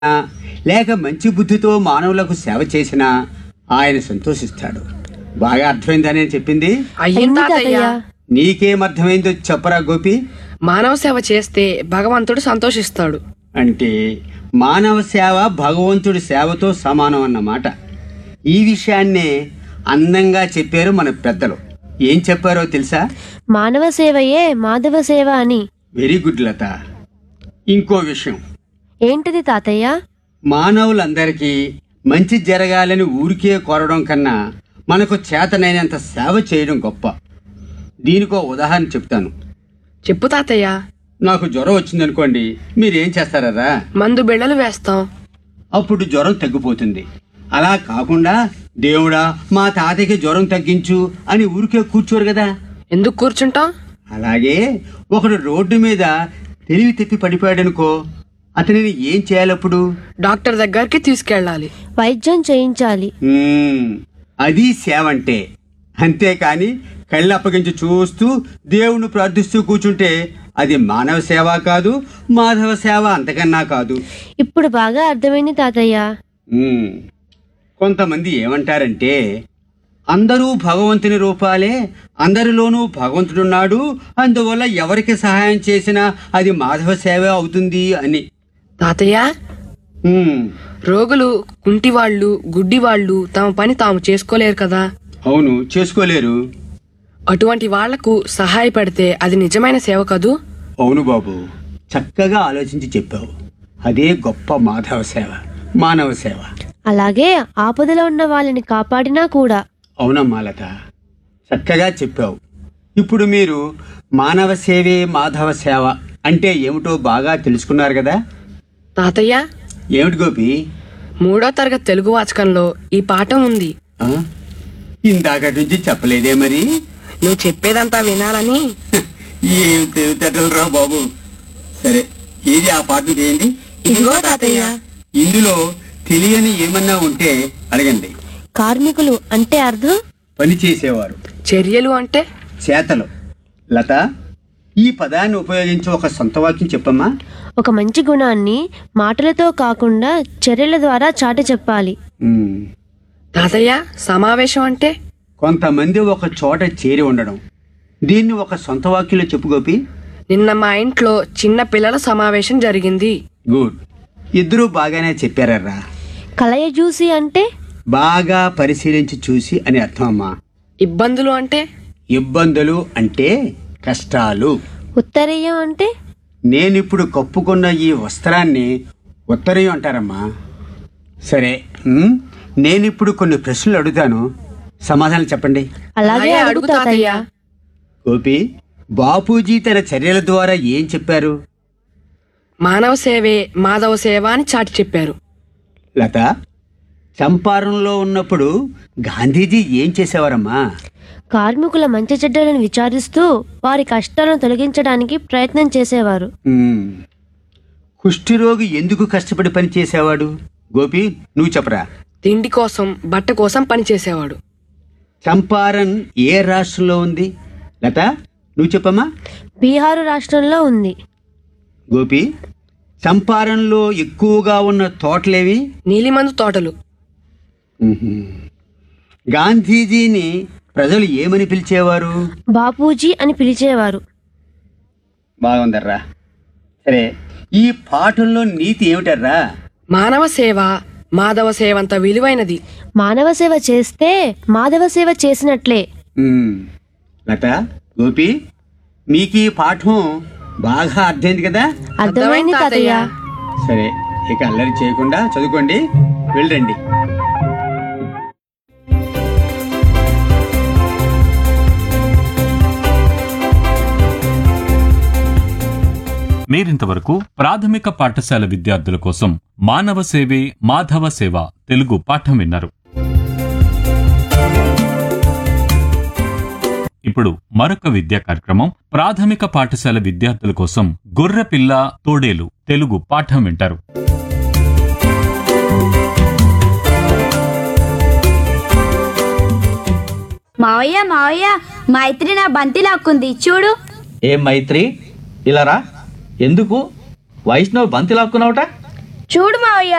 లేక మంచి బుద్ధితో మానవులకు సేవ చేసినా ఆయన సంతోషిస్తాడు బాగా అర్థమైందని నేను చెప్పింది అయ్యింది అయింది తాతయ్య తాతయ్య నీకేం అర్థమైందో చెప్పరా గోపి మానవ సేవ చేస్తే భగవంతుడు సంతోషిస్తాడు అంటే మానవ సేవ భగవంతుడి సేవతో సమానం అన్నమాట ఈ విషయాన్నే అందంగా చెప్పారు మన పెద్దలు ఏం చెప్పారో తెలుసా మానవ సేవయే మాధవ సేవ అని వెరీ గుడ్ లత ఇంకో విషయం ఏంటిది తాతయ్య మానవులందరికీ మంచి జరగాలని ఊరికే కోరడం కన్నా మనకు చేతనైనంత సేవ చేయడం గొప్ప దీనికో ఉదాహరణ చెప్తాను చెప్పు తాతయ్య నాకు జ్వరం వచ్చిందనుకోండి మీరేం చేస్తారా మందు బిళ్ళలు వేస్తాం అప్పుడు జ్వరం తగ్గిపోతుంది అలా కాకుండా దేవుడా మా తాతయ్యకి జ్వరం తగ్గించు అని ఊరికే కూర్చోరు కదా ఎందుకు కూర్చుంటాం అలాగే ఒకడు రోడ్డు మీద తెలివి తెప్పి పడిపోయాడనుకో అతనిని ఏం చేయాలప్పుడు డాక్టర్ దగ్గరికి తీసుకెళ్ళాలి వైద్యం చేయించాలి మ్మ్. అది సేవ అంటే అంతేకాని కళ్ళు అప్పగించి చూస్తూ దేవుణ్ణి ప్రార్థిస్తూ కూర్చుంటే అది మానవ సేవ కాదు మాధవ సేవ అంతకన్నా కాదు ఇప్పుడు బాగా అర్థమైంది తాతయ్య మ్మ్. కొంతమంది ఏమంటారంటే అందరూ భగవంతుని రూపాలే అందరిలోనూ భగవంతుడున్నాడు అందువల్ల ఎవరికి సహాయం చేసినా అది మాధవ సేవ అవుతుంది అని తాతయ్య మ్మ్. రోగులు కుంటివాళ్ళు గుడ్డివాళ్ళు తమ పని తాము చేసుకోలేరు కదా అవును చేసుకోలేరు అటువంటి వాళ్లకు సహాయపడితే అది నిజమైన సేవ కదూ అవును బాబు చక్కగా ఆలోచించి చెప్పావు అదే గొప్ప మాధవ సేవ మానవ సేవ అలాగే ఆపదలో ఉన్న వాళ్ళని కాపాడినా కూడా అవునమ్మా లత చక్కగా చెప్పావు ఇప్పుడు మీరు మానవ సేవే మాధవ సేవ అంటే ఏమిటో బాగా తెలుసుకున్నారు కదా తాతయ్య ఏమిటి గోపి మూడో తరగతి తెలుగు వాచకంలో ఈ పాఠం ఉంది ఆ? ఇందాక నుంచి చెప్పలేదే మరి నువ్వు చెప్పేదంతా వినాలని ఏం తెలివితేటలురా బాబు సరే ఏది ఆ పాట చేయండి ఇదిగో తాతయ్య ఇందులో తెలియని ఏమన్నా ఉంటే అడగండి కార్మికులు అంటే అర్థం పని చేసేవారు చర్యలు అంటే చేతలు లత ఈ పదాన్ని ఉపయోగించి ఒక సొంత వాక్యం చెప్పమ్మా ఒక మంచి గుణాన్ని మాటలతో కాకుండా చర్యల ద్వారా చాటి చెప్పాలి ఉమ్. తాతయ్య సమావేశం అంటే కొంతమంది ఒక చోట చేరి ఉండడం దీన్ని ఒక సొంత వాక్యంలో చెప్పు గోపి నిన్న మా ఇంట్లో చిన్న పిల్లల సమావేశం జరిగింది గుడ్ ఇద్దరూ బాగానే చెప్పారర్రా కలయజూసి అంటే బాగా పరిశీలించి చూసి అని అర్థం అమ్మా ఇబ్బందులు అంటే ఇబ్బందులు అంటే కష్టాలు ఉత్తరీయం అంటే నేనిప్పుడు కప్పుకున్న ఈ వస్త్రాన్ని ఉత్తరీయం అంటారమ్మా సరే ఉమ్, నేనిప్పుడు కొన్ని ప్రశ్నలు అడుగుతాను సమాధానం చెప్పండి అలాగే అడుగు తాతయ్య గోపి బాపూజీ తన చర్యల ద్వారా ఏం చెప్పారు మానవ సేవే మాధవ సేవ అని చాటి చెప్పారు లత చంపారంలో ఉన్నప్పుడు గాంధీజీ ఏం చేసేవారమ్మా కార్మికుల మంచి చెడ్డలను విచారిస్తూ వారి కష్టాలను తొలగించడానికి ప్రయత్నం చేసేవారు ఉమ్, కుష్ఠిరోగి ఎందుకు కష్టపడి పని చేసేవాడు గోపి నువ్వు చెప్పరా తిండి కోసం బట్ట కోసం పనిచేసేవాడు చంపారన్ ఏ రాష్ట్రంలో ఉంది లత నువ్వు చెప్పమ్మా బీహారు రాష్ట్రంలో ఉంది గోపి చంపారంలో ఎక్కువగా ఉన్న తోటలేవి నీలిమందు తోటలు ఉహుం. గాంధీజీని ప్రజలు ఏమని పిలిచేవారు బాపూజీ అని పిలిచేవారు బాగుందర్రా సరే ఈ పాఠంలో నీతి ఏమిటర్రా మానవ సేవ మాధవ సేవ అంత విలువైనది మానవ సేవ చేస్తే మాధవ సేవ చేసినట్లే ఉమ్. లత గోపి మీకు ఈ పాఠం బాగా అర్థమైంది కదా అర్థమైంది తాతయ్య సరే ఇక అల్లరి చేయకుండా చదువుకోండి వెళ్ళండి మీరింతవరకు ప్రాథమిక పాఠశాల విద్యార్థుల కోసం మానవ సేవే మాధవ సేవ తెలుగు పాఠం విన్నారు ఇప్పుడు మరొక విద్యా కార్యక్రమం ప్రాథమిక పాఠశాల విద్యార్థుల కోసం గొర్రెపిల్ల తోడేలు తెలుగు పాఠం వింటారు మావయ్య మావయ్య మైత్రి నా బంతి లాక్కుంది చూడు ఏం మైత్రి ఇలా రా ఎందుకు వైష్ణవ్ బంతి లాక్కున్నావుట చూడు మావయ్య